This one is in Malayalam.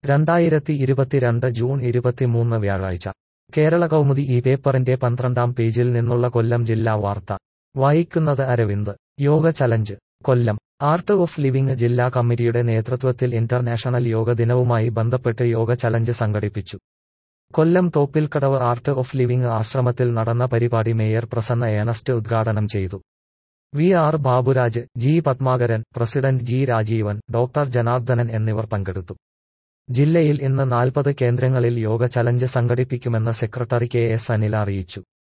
രണ്ടായിരത്തി ഇരുപത്തിരണ്ട് ജൂൺ ഇരുപത്തിമൂന്ന് വ്യാഴാഴ്ച കേരള കൗമുദി ഈ പേപ്പറിന്റെ പന്ത്രണ്ടാം പേജിൽ നിന്നുള്ള കൊല്ലം ജില്ലാ വാർത്ത വായിക്കുന്നത് Aravind yoga challenge Kollam art of living ജില്ലാ കമ്മിറ്റിയുടെ നേതൃത്വത്തിൽ ഇന്റർനാഷണൽ യോഗ ദിനവുമായി ബന്ധപ്പെട്ട് യോഗ ചലഞ്ച് സംഘടിപ്പിച്ചു Kollam Thoppilkadavu art of living ആശ്രമത്തിൽ നടന്ന പരിപാടി മേയർ പ്രസന്ന ഏണസ്റ്റ് ഉദ്ഘാടനം ചെയ്തു V R Baburaj G Padmakaran president G Rajeevan doctor Janardhanan എന്നിവർ പങ്കെടുത്തു ജില്ലയിൽ ഇന്ന് നാൽപ്പത് കേന്ദ്രങ്ങളിൽ യോഗ ചലഞ്ച് സംഘടിപ്പിക്കുമെന്ന് സെക്രട്ടറി കെ എസ് അനിൽ അറിയിച്ചു